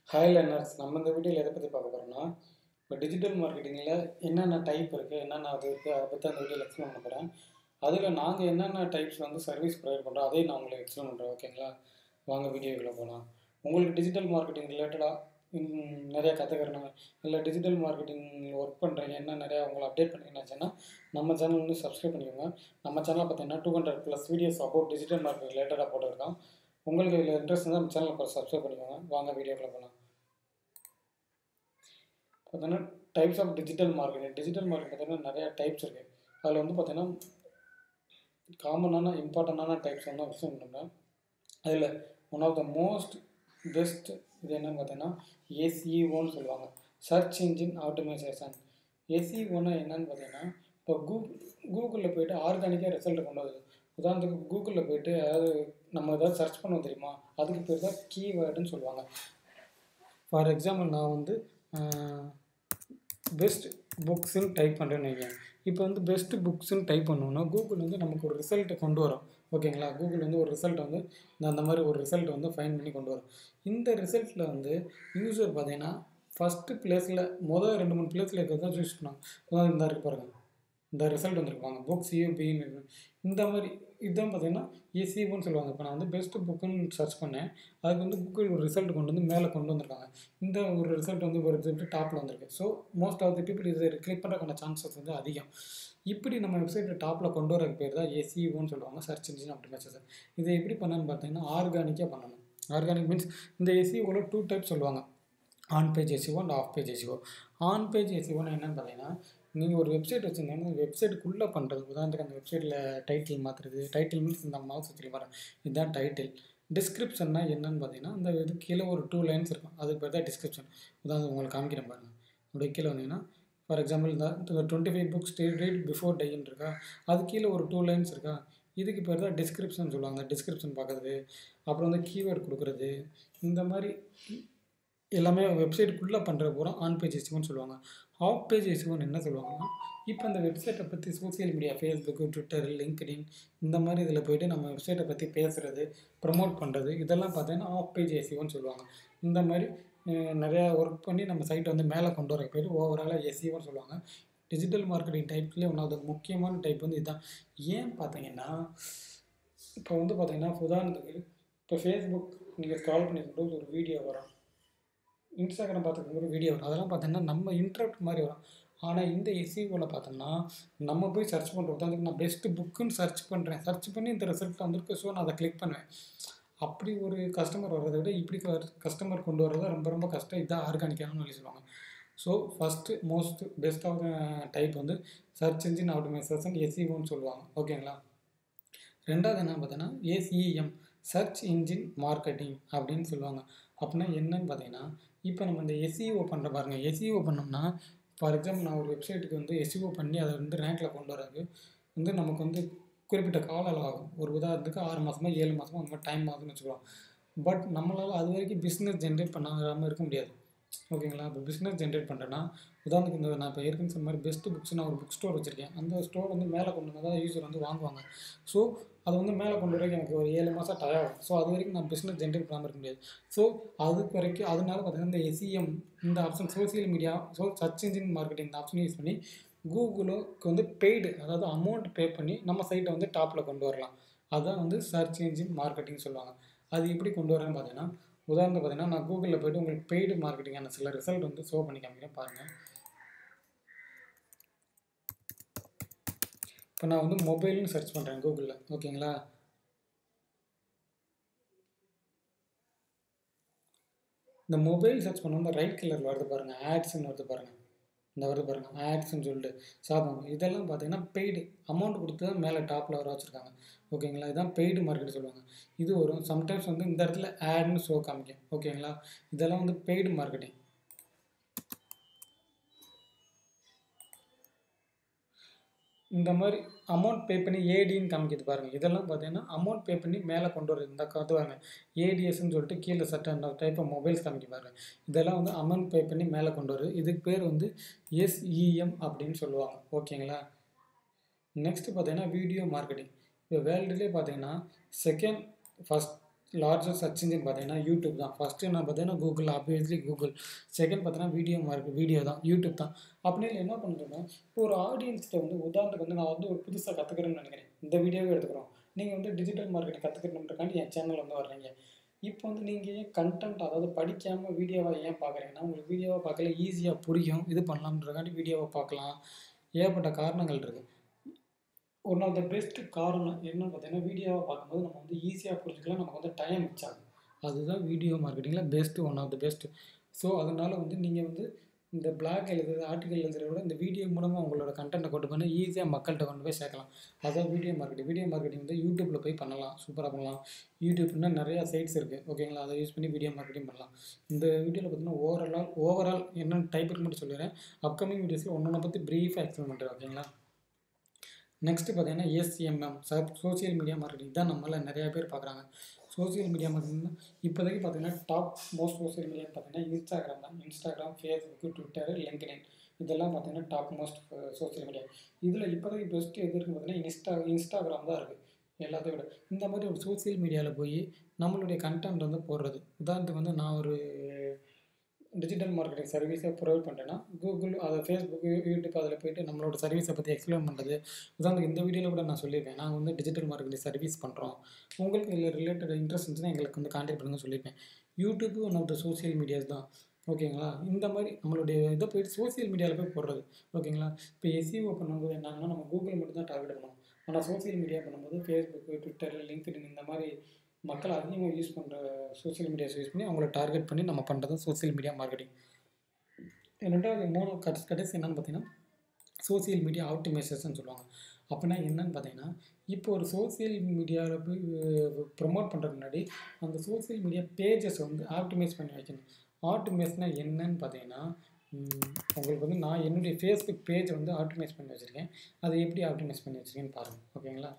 hi learners நம்ம இந்த வீடியோவில் எதை பற்றி பார்க்க போகிறோம்னா இப்போ டிஜிட்டல் மார்க்கெட்டிங்கில் என்னென்ன டைப் இருக்குது என்னென்ன அது இருக்குது அதை பற்றி அந்த வீடியோவில் எக்ஸ்பிளைன் பண்ண போகிறேன் அதில் நாங்கள் என்னென்ன டைப்ஸ் வந்து சர்வீஸ் ப்ரொவைட் பண்ணுறோம் அதையும் நான் உங்களுக்கு எக்ஸ்பிளைன் பண்ணுறேன் ஓகேங்களா வாங்க வீடியோக்குள்ளே போகலாம் உங்களுக்கு டிஜிட்டல் மார்க்கெட்டிங் ரிலேட்டடாக நிறையா கற்றுக்கிறேன் இல்லை டிஜிட்டல் மார்க்கெட்டிங் ஒர்க் பண்ணுறீங்க என்ன நிறையா உங்களை அப்டேட் பண்ணிங்கன்னாச்சுன்னா நம்ம சேனல் வந்து சப்ஸ்கிரைப் பண்ணிக்கோங்க நம்ம சேனலில் பார்த்தீங்கன்னா two hundred plus videos about digital market ரிலேட்டடாக போட்டிருக்கோம் உங்களுக்கு இதில் இன்ட்ரெஸ்ட் இருந்தால் நம்ம சேனலை சப்ஸ்கிரைப் பண்ணிக்கோங்க வாங்க வீடியோக்குள்ளே போகலாம் பார்த்தீங்கன்னா types of digital marketing digital market பார்த்தீங்கன்னா நிறையா டைப்ஸ் இருக்குது அதில் வந்து பார்த்தீங்கன்னா காமனான இம்பார்ட்டண்டான டைப்ஸ் வந்து விஷயம் பண்ணுறேன் அதில் one of the most best இது என்னன்னு பார்த்தீங்கன்னா ஏசிஓன்னு சொல்லுவாங்க சர்ச் இன்ஜின் ஆட்டோமைசேஷன் ஏசிஓன்னா என்னன்னு பார்த்தீங்கன்னா இப்போ கூகுள் கூகுளில் போயிட்டு ஆர்கானிக்காக ரிசல்ட் கொண்டு வருது உதாரணத்துக்கு கூகுளில் போயிட்டு அதாவது நம்ம ஏதாவது சர்ச் பண்ணுவோம் தெரியுமா அதுக்கு பேர் தான் கீவேர்டுன்னு சொல்லுவாங்க ஃபார் எக்ஸாம்பிள் நான் வந்து பெஸ்ட் புக்ஸுன்னு டைப் பண்ணுறேன்னு வைங்க இப்போ வந்து பெஸ்ட் புக்ஸுன்னு டைப் பண்ணோன்னா கூகுள் வந்து நமக்கு ஒரு ரிசல்ட்டை கொண்டு வரும் ஓகேங்களா கூகுள் வந்து ஒரு ரிசல்ட் வந்து இந்த அந்த மாதிரி ஒரு ரிசல்ட் வந்து ஃபைன் பண்ணி கொண்டு வரும் இந்த ரிசல்ட்டில் வந்து யூசர் பார்த்தீங்கன்னா ஃபஸ்ட்டு பிளேஸில் மொதல் ரெண்டு மூணு பிளேஸில் இருக்கிறது தான் சூஸ் பண்ணுவாங்க இந்த இருக்கு பாருங்கள் இந்த ரிசல்ட் வந்துருப்பாங்க புக்ஸ் யூபின்னு இந்த மாதிரி இதுதான் பார்த்தீங்கன்னா ஏசிஓன்னு சொல்லுவாங்க இப்போ நான் வந்து பெஸ்ட் புக்குன்னு சர்ச் பண்ணேன் அதுக்கு வந்து கூகுள் ஒரு ரிசல்ட் கொண்டு வந்து மேலே கொண்டு வந்திருக்காங்க இந்த ஒரு ரிசல்ட் வந்து ஒரு ரிசல்ட் டாப்பில் வந்திருக்கு so most of the people இது கிளிக் பண்ணுறதுக்கான சான்சஸ் வந்து அதிகம் இப்படி நம்ம வெப்சைட்டை டாப்பில் கொண்டு வரக்கு பேர் தான் ஏசிஓன்னு சொல்லுவாங்க சர்ச் இன்ஜின் ஆப்டிமைசேஷன் இதை எப்படி பண்ணணும்னு பார்த்தீங்கன்னா ஆர்கானிக்காக பண்ணணும் ஆர்கானிக் மீன்ஸ் இந்த எஸ்இஓவில் டூ டைப் சொல்லுவாங்க on page SEO and off page SEO on page எஸ்இஓன்னு என்னென்னு பார்த்தீங்கன்னா நீங்கள் ஒரு வெப்சைட் வச்சுருந்தீங்கன்னா அந்த வெப்சைட்டுக்குள்ளே பண்ணுறது உதாரணத்துக்கு அந்த வெப்சைட்டில் டைட்டில் மாற்றுறது டைட்டில் மீன்ஸ் இந்த மவுஸ் வச்சு வர இதுதான் டைட்டில் டிஸ்கிரிப்ஷன்னா என்னன்னு பார்த்தீங்கன்னா அந்த இது கீழே ஒரு டூ லைன்ஸ் இருக்கும் அதுக்கு பேர் தான் டிஸ்கிரிப்ஷன் உதாரணம் உங்களுக்கு காமிக்கிறேன் பாருங்கள் அப்படியே கீழே வந்தீங்கன்னா ஃபார் எக்ஸாம்பிள் இந்த twenty five books read before டைன்னு இருக்கா அது கீழே ஒரு டூ லைன்ஸ் இருக்கா இதுக்கு பேர் தான் டிஸ்கிரிப்ஷன் சொல்லுவாங்க டிஸ்கிரிப்ஷன் பார்க்குறது அப்புறம் வந்து கீவேர்டு கொடுக்குறது இந்த மாதிரி எல்லாமே வெப்சைட்டுக்குள்ளே பண்ணுற பூரா ஆன் பேஜ் எஸ்இஓன்னு சொல்லுவாங்க ஆஃப் பேஜ் எஸ்இஓன்னு என்ன சொல்லுவாங்கன்னா இப்போ அந்த வெப்சைட்டை பற்றி social media Facebook Twitter LinkedIn இந்த மாதிரி இதில் போய்ட்டு நம்ம வெப்சைட்டை பற்றி பேசுகிறது ப்ரமோட் பண்ணுறது இதெல்லாம் பார்த்தீங்கன்னா ஆஃப் பேஜ் எஸ்இஓன்னு சொல்லுவாங்க இந்த மாதிரி நிறையா ஒர்க் பண்ணி நம்ம சைட்டை வந்து மேலே கொண்டு வர போய்ட்டு ஓவராலாக எஸ்இஓன்னு சொல்லுவாங்க டிஜிட்டல் மார்க்கெட்டிங் டைப்லேயே ஒன்று அது முக்கியமான டைப் வந்து இதுதான் ஏன் பார்த்தீங்கன்னா இப்போ வந்து பார்த்தீங்கன்னா உதாரணத்துக்கு இப்போ ஃபேஸ்புக் நீங்கள் ஸ்க்ரால் பண்ணிருக்கும்போது ஒரு வீடியோ வரும் இன்ஸ்டாகிராம் பார்த்துக்கும் ஒரு வீடியோ வரும் அதெல்லாம் பார்த்தீங்கன்னா நம்ம இன்ட்ரப்ட் மாதிரி வரும் ஆனால் இந்த எஸ்இஓவில் பார்த்தோம்னா நம்ம போய் சர்ச் பண்ணுறோம் உதாரணத்துக்கு நான் பெஸ்ட்டு புக்குன்னு சர்ச் பண்ணுறேன் சர்ச் பண்ணி இந்த ரிசல்ட் வந்திருக்கு ஸோ நான் அதை கிளிக் பண்ணுவேன் அப்படி ஒரு கஸ்டமர் வர்றதை விட இப்படி கஸ்டமர் கொண்டு வரது ரொம்ப ரொம்ப கஷ்டம் இதுதான் ஆர்கானிக்கானு சொல்லி சொல்லுவாங்க ஸோ ஃபஸ்ட்டு மோஸ்ட் பெஸ்ட்டான டைப் வந்து சர்ச் இன்ஜின் ஆட்டோமைசேஷன் எஸ்இஓன்னு சொல்லுவாங்க ஓகேங்களா ரெண்டாவது என்ன பார்த்தீங்கன்னா ஏசிஇஎம் சர்ச் இன்ஜின் மார்க்கெட்டிங் அப்படின்னு சொல்லுவாங்க அப்படின்னா என்னன்னு பார்த்தீங்கன்னா இப்போ நம்ம இந்த எஸ்இஓ பண்ணுற பாருங்கள் எஸ்இஓ பண்ணோம்னா ஃபார் எக்ஸாம்பிள் நான் ஒரு வெப்சைட்டுக்கு வந்து எஸ்இஓ பண்ணி அதை வந்து ரேங்கில் கொண்டு வரதுக்கு வந்து நமக்கு வந்து குறிப்பிட்ட கால அளவு ஆகும் ஒரு உதாரணத்துக்கு ஆறு மாதமோ ஏழு மாதமோ அந்த மாதிரி டைம் ஆகுதுன்னு வச்சுக்கலாம் பட் நம்மளால் அது வரைக்கும் பிஸ்னஸ் ஜென்ரேட் பண்ணாமல் இருக்க முடியாது ஓகேங்களா இப்போ பிஸ்னஸ் ஜென்ரேட் பண்ணுறேன்னா உதாரணத்துக்கு இந்த நான் இப்போ ஏற்கனவே சொன்ன மாதிரி பெஸ்ட்டு புக்ஸ் நான் ஒரு புக் ஸ்டோர் வச்சுருக்கேன் அந்த ஸ்டோர் வந்து மேலே கொண்டு வந்தால் தான் யூஸர் வந்து வாங்குவாங்க ஸோ அது வந்து மேலே கொண்டு வரைக்கும் எனக்கு ஒரு ஏழு மாதம் டயம் ஆகும் ஸோ அது வரைக்கும் நான் பிஸ்னஸ் ஜென்ரேட் பண்ணாமல் இருக்க முடியாது ஸோ அதுக்கு வரைக்கும் அதனால பார்த்தீங்கன்னா இந்த எஸ்இஎம் இந்த option social media so search engine marketing இந்த ஆப்ஷன் யூஸ் பண்ணி கூகுளுக்கு வந்து பெய்டு அதாவது அமௌண்ட் பே பண்ணி நம்ம சைட்டை வந்து டாப்பில் கொண்டு வரலாம் அதுதான் வந்து சர்ச் இன்ஜின் மார்க்கெட்டிங் சொல்லுவாங்க அது எப்படி கொண்டு வரேன்னு பார்த்தீங்கன்னா உதாரணத்துக்கு பார்த்தீங்கன்னா நான் கூகுளில் போய்ட்டு உங்களுக்கு பெய்டு மார்க்கெட்டிங்கான சில ரிசல்ட் வந்து ஷோ பண்ணி காமிக்கிறேன் பாருங்கள் இப்போ நான் வந்து மொபைல்னு சர்ச் பண்ணுறேன் கூகுளில் ஓகேங்களா இந்த மொபைல் சர்ச் பண்ணும்போது ரைட் கலரில் வருது பாருங்கள் ஆட்ஸ்ன்னு வருது பாருங்கள் இந்த வருது பாருங்கள் ஆட்ஸ்ன்னு சொல்லிட்டு சாதம் இதெல்லாம் பார்த்தீங்கன்னா பெய்டு அமௌண்ட் கொடுத்து தான் மேலே டாப்பில் வர வச்சுருக்காங்க ஓகேங்களா இதுதான் பெய்டு மார்க்கெட் சொல்லுவாங்க இது வரும் சம்டைம்ஸ் வந்து இந்த இடத்துல ஆட்னு ஷோ காமிக்கும் ஓகேங்களா இதெல்லாம் வந்து பெய்டு மார்க்கெட்டிங் இந்த மாதிரி அமௌண்ட் பே பண்ணி ஏடின்னு காமிக்கிது பாருங்கள் இதெல்லாம் பார்த்தீங்கன்னா அமௌண்ட் பே பண்ணி மேலே கொண்டு வரது இந்த காத்து வாங்க ஏடிஎஸ்ன்னு சொல்லிட்டு கீழே சட்ட அந்த டைப் ஆஃப் மொபைல்ஸ் காமிக்க பாருங்கள் இதெல்லாம் வந்து அமௌண்ட் பே பண்ணி மேலே கொண்டு வருது இதுக்கு பேர் வந்து எஸ்இஎம் அப்படின்னு சொல்லுவாங்க ஓகேங்களா நெக்ஸ்ட்டு பார்த்தீங்கன்னா வீடியோ மார்க்கெட்டிங் இப்போ வேர்ல்டுலேயே பார்த்தீங்கன்னா second first largest search engine பார்த்தீங்கன்னா யூடியூப் தான் ஃபஸ்ட்டு என்ன பார்த்தீங்கன்னா கூகுள் ஆப்வியஸ்லி கூகுள் செகண்ட் பார்த்தீங்கன்னா வீடியோ மார்க் வீடியோ தான் யூடியூப் தான் அப்படின்னு என்ன பண்ணுறோன்னா இப்போ ஒரு ஆடியன்ஸ்கிட்ட வந்து உதாரணத்துக்கு வந்து நான் வந்து ஒரு புதுசாக கற்றுக்கிறேன்னு நினைக்கிறேன் இந்த வீடியோவே எடுத்துக்கிறோம் நீங்கள் வந்து டிஜிட்டல் மார்க்கெட்டிங் கற்றுக்கணுன்றக்காண்டி என் சேனல் வந்து வர்றீங்க இப்போ வந்து நீங்கள் ஏன் கண்டென்ட் அதாவது படிக்காமல் வீடியோவை ஏன் பார்க்குறீங்கன்னா உங்களுக்கு வீடியோவை பார்க்கல ஈஸியாக புரியும் இது பண்ணலாம்ன்றக்காண்டி வீடியோவை பார்க்கலாம் ஏகப்பட்ட காரணங்கள் இருக்குது ஒன் ஆஃப் த பெஸ்ட் காரணம் என்ன பார்த்தீங்கன்னா வீடியோவை பார்க்கும்போது நம்ம வந்து ஈஸியாக புரிஞ்சுக்கலாம் நமக்கு வந்து டைம் மிச் ஆகும் அதுதான் வீடியோ மார்க்கெட்டிங்கில் best one of the best so அதனால் வந்து நீங்கள் வந்து இந்த பிளாக் எழுதுறது ஆர்டிக்கல் எழுதுறத விட இந்த வீடியோ மூலமாக உங்களோட கண்டென்ட்டை கொண்டு பண்ணி ஈஸியாக மக்கள்கிட்ட கொண்டு போய் சேர்க்கலாம் அதான் வீடியோ மார்க்கெட்டிங் வீடியோ மார்க்கெட்டிங் வந்து யூடியூப்பில் போய் பண்ணலாம் சூப்பராக பண்ணலாம் யூடியூப்னா நிறையா சைட்ஸ் இருக்குது ஓகேங்களா அதை யூஸ் பண்ணி வீடியோ மார்க்கெட்டிங் பண்ணலாம் இந்த வீடியோவில் பார்த்தீங்கன்னா ஓவரால் ஓவரால் என்னென்ன டைப் மட்டும் சொல்லிடுறேன் அப்கமிங் வீடியோஸில் ஒன்றொன்று பற்றி ப்ரீஃபாக எக்ஸ்பிளைன் பண்ணுறேன் ஓகேங்களா நெக்ஸ்ட்டு பார்த்தீங்கன்னா எஸ்எம்எம் சப் சோசியல் மீடியா மார்க்கெட்டிங் தான் நம்மள நிறையா பேர் பார்க்குறாங்க சோசியல் மீடியா மார்க்கெட்டிங் இப்போதைக்கு பார்த்தீங்கன்னா டாப் மோஸ்ட் சோசியல் மீடியா பார்த்தீங்கன்னா இன்ஸ்டாகிராம் தான் இன்ஸ்டாகிராம் ஃபேஸ்புக்கு ட்விட்டர் லிங்க்டின் இதெல்லாம் பார்த்தீங்கன்னா டாப் மோஸ்ட் சோசியல் மீடியா இதில் இப்போதைக்கு பெஸ்ட் எது இருக்குன்னு பார்த்தீங்கன்னா இன்ஸ்டா இன்ஸ்டாகிராம் தான் இருக்குது எல்லாத்தையும் விட இந்த மாதிரி ஒரு சோசியல் மீடியாவில் போய் நம்மளுடைய கண்டென்ட் வந்து போடுறது உதாரணத்துக்கு வந்து நான் ஒரு டிஜிட்டல் மார்க்கெட்டிங் சர்வீஸை ப்ரொவைட் பண்ணுறேன்னா கூகுள் அதை ஃபேஸ்புக் யூடியூப் அதில் போயிட்டு நம்மளோட சர்வீஸை பற்றி எக்ஸ்பிளைன் பண்ணுறது உதாரணத்துக்கு இந்த வீடியோவில் கூட நான் சொல்லியிருப்பேன் நாங்கள் வந்து டிஜிட்டல் மார்க்கெட்டிங் சர்வீஸ் பண்ணுறோம் உங்களுக்கு இதில் ரிலேட்டட் இன்ட்ரெஸ்ட் இருந்துச்சுன்னா எங்களுக்கு வந்து கான்டாக்ட் பண்ணுங்க சொல்லியிருப்பேன் YouTube one of the social medias தான் ஓகேங்களா இந்த மாதிரி நம்மளுடைய இதை போயிட்டு சோசியல் மீடியாவில் போய் போடுறது ஓகேங்களா இப்போ எஸ்இஓ பண்ணும்போது என்னன்னா நம்ம கூகுள் மட்டும் தான் டார்கெட் பண்ணணும் ஆனால் சோசியல் மீடியா பண்ணும்போது ஃபேஸ்புக்கு ட்விட்டர் லிங்க்டின் இந்த மாதிரி மக்கள் அதிகமாக யூஸ் பண்ணுற சோசியல் மீடியாஸ் யூஸ் பண்ணி அவங்கள டார்கெட் பண்ணி நம்ம பண்ணுறது சோசியல் மீடியா மார்க்கெட்டிங் ரெண்டாவது மூணு கடைசி கடைசி என்னென்னு பார்த்தீங்கன்னா சோசியல் மீடியா ஆப்டிமைசேஷன் சொல்லுவாங்க அப்படின்னா என்னன்னு பார்த்தீங்கன்னா இப்போ ஒரு சோசியல் மீடியாவில் போய் ப்ரொமோட் பண்ணுறதுக்கு முன்னாடி அந்த சோசியல் மீடியா பேஜஸ் வந்து ஆப்டிமைஸ் பண்ணி வைக்கணும் ஆப்டிமைஸ்னா என்னன்னு பார்த்தீங்கன்னா உங்களுக்கு வந்து நான் என்னுடைய ஃபேஸ்புக் பேஜ் வந்து ஆப்டிமைஸ் பண்ணி வச்சுருக்கேன் அதை எப்படி ஆப்டிமைஸ் பண்ணி வச்சுருக்கேன்னு பாருங்கள் ஓகேங்களா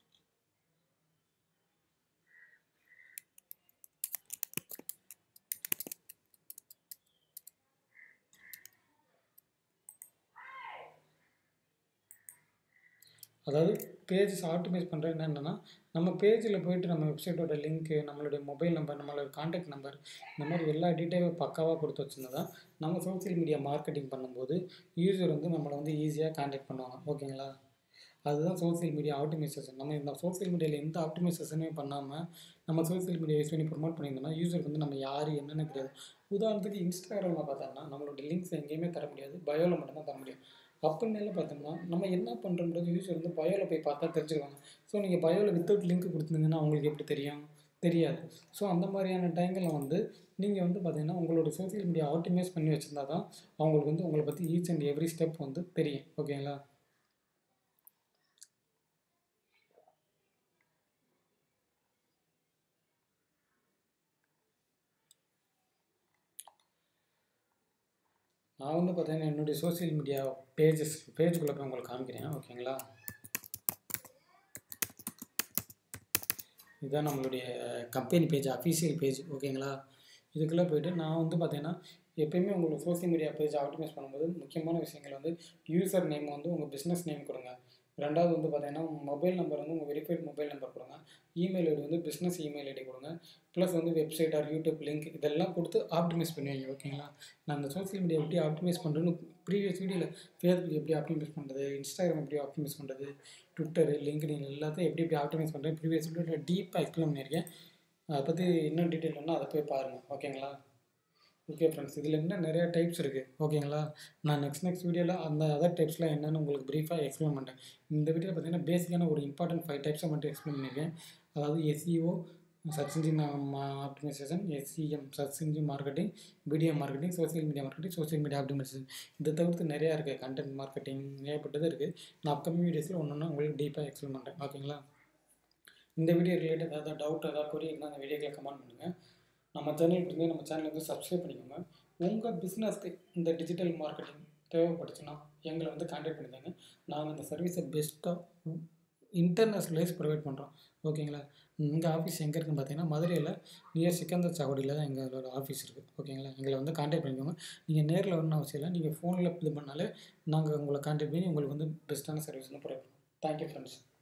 அதாவது பேஜஸ் ஆப்டிமைஸ் பண்ணுறது என்னென்னா நம்ம பேஜில் போயிட்டு நம்ம வெப்சைட்டோட லிங்க்கு நம்மளுடைய மொபைல் நம்பர் நம்மளோட காண்டாக்ட் நம்பர் இந்த மாதிரி எல்லா டீட்டெயிலும் பக்காவாக கொடுத்து வச்சுருந்தா தான் நம்ம சோசியல் மீடியா மார்க்கெட்டிங் பண்ணும்போது யூசர் வந்து நம்மளை வந்து ஈஸியாக காண்டாக்ட் பண்ணுவாங்க ஓகேங்களா அதுதான் சோசியல் மீடியா ஆப்டிமைசேஷன் நம்ம இந்த சோசியல் மீடியாவில் எந்த ஆப்டிமைசேஷனுமே பண்ணாமல் நம்ம சோசியல் மீடியா யூஸ் பண்ணி ப்ரொமோட் பண்ணியிருந்தோம்னா யூசருக்கு வந்து நம்ம யார் என்னென்னு தெரியாது உதாரணத்துக்கு இன்ஸ்டாகிராமில் பார்த்தோம்னா நம்மளோட லிங்க்ஸ் எங்கேயுமே தர முடியாது பயோவில் மட்டும்தான் தர முடியும் அப்படின்னு பார்த்தோம்னா நம்ம என்ன பண்ணுறோன்றது யூசர் வந்து பயோவில் போய் பார்த்தா தெரிஞ்சுக்குவாங்க ஸோ நீங்கள் பயோவில் வித்தவுட் லிங்க் கொடுத்துருந்தீங்கன்னா அவங்களுக்கு எப்படி தெரியும் தெரியாது ஸோ அந்த மாதிரியான டைங்களில் வந்து நீங்கள் வந்து பார்த்தீங்கன்னா உங்களோட சோசியல் மீடியா ஆப்டிமைஸ் பண்ணி வச்சுருந்தா தான் அவங்களுக்கு வந்து உங்களை பற்றி ஈச் அண்ட் எவ்ரி ஸ்டெப் வந்து தெரியும் ஓகேங்களா நான் வந்து பார்த்தீங்கன்னா என்னுடைய சோசியல் மீடியா பேஜஸ் பேஜுக்குள்ளே போய் உங்களுக்கு காமிக்கிறேன் ஓகேங்களா இதுதான் நம்மளுடைய கம்பெனி பேஜ் அஃபீஷியல் பேஜ் ஓகேங்களா இதுக்குள்ளே போயிட்டு நான் வந்து பார்த்தீங்கன்னா எப்பயுமே உங்களுக்கு சோசியல் மீடியா பேஜ் ஆப்டிமைஸ் பண்ணும்போது முக்கியமான விஷயங்கள் வந்து யூசர் நேம் வந்து உங்கள் பிஸ்னஸ் நேம் கொடுங்க ரெண்டாவது வந்து பார்த்தீங்கன்னா மொபைல் நம்பர் வந்து உங்கள் வெரிஃபைட் மொபைல் நம்பர் கொடுங்க இமெயில் ஐடி வந்து பிஸ்னஸ் இமெயில் ஐடி கொடுங்க ப்ளஸ் வந்து வெப்சைட் ஆர் யூடியூப் லிங்க் இதெல்லாம் கொடுத்து ஆப்டிமைஸ் பண்ணுவீங்க ஓகேங்களா நான் அந்த சோசியல் மீடியா எப்படி ஆப்டிமைஸ் பண்ணுறேன்னு ப்ரீவியஸ் வீடியோவில் ஃபேஸ்புக் எப்படி ஆப்டிமைஸ் பண்ணுறது இன்ஸ்டாகிராம் எப்படி ஆப்டிமைஸ் பண்ணுறது ட்விட்டர் லிங்க்டின் எல்லாத்தையும் எப்படி எப்படி ஆப்டிமைஸ் பண்ணுறது ப்ரீவியஸ் வீடியோவில் டீப்பாக எக்ஸ்பிளைன் பண்ணியிருக்கேன் அதை பற்றி இன்னும் டீட்டெயில் வேணால் அதை போய் பாருங்கள் ஓகேங்களா ஓகே ஃப்ரெண்ட்ஸ் இதில் இன்னும் நிறையா டைப்ஸ் இருக்குது ஓகேங்களா நான் நெக்ஸ்ட் நெக்ஸ்ட் வீடியோவில் அந்த அதர் டைப்ஸ்லாம் என்னென்னு உங்களுக்கு ப்ரீஃபாக எக்ஸ்பிளைன் பண்ணுறேன் இந்த வீடியோவில் பார்த்தீங்கன்னா பேசிக்கான ஒரு இம்பார்ட்டன்ட் ஃபைவ் டைப்ஸை மட்டும் எக்ஸ்பிளைன் பண்ணியிருக்கேன் அதாவது SEO search engine optimisation SCM search engine marketing video marketing social media marketing social media optimisation இதை தவிர்த்து நிறையா இருக்குது கண்டென்ட் மார்க்கெட்டிங் ஏகப்பட்டது இருக்குது நான் அப்கமிங் வீடியோஸில் ஒன்று ஒன்று உங்களுக்கு டீப்பாக எக்ஸ்பிளைன் பண்ணுறேன் ஓகேங்களா இந்த வீடியோ ரிலேட்டட் ஏதாவது டவுட் ஏதாவது கொரி இருந்தால் அந்த வீடியோக்களை கமெண்ட் பண்ணுங்கள் நம்ம சேனலுக்கு வந்து நம்ம சேனலை வந்து சப்ஸ்கிரைப் பண்ணிக்கோங்க உங்கள் பிஸ்னஸ்க்கு இந்த டிஜிட்டல் மார்க்கெட்டிங் தேவைப்பட்டுச்சுன்னா எங்களை வந்து கான்டாக்ட் பண்ணிதாங்க நாங்கள் இந்த சர்வீஸை பெஸ்ட்டாக இன்டர்நேஷ்னலைஸ் ப்ரொவைட் பண்ணுறோம் ஓகேங்களா எங்கள் ஆஃபீஸ் எங்கே இருக்குன்னு பார்த்தீங்கன்னா மதுரையில் நியர் சிக்கந்தர் சாவடியில் தான் எங்களோட ஆஃபீஸ் இருக்குது ஓகேங்களா எங்களை வந்து கான்டாக்ட் பண்ணிக்கோங்க நீங்கள் நேரில் வரணும் அவசியம் இல்லை நீங்கள் ஃபோனில் இது பண்ணாலே நாங்கள் உங்களை கான்டாக்ட் பண்ணி உங்களுக்கு வந்து பெஸ்ட்டான சர்வீஸ் வந்து ப்ரொவைட் பண்ணுவோம் தேங்க்யூ ஃப்ரெண்ட்ஸ்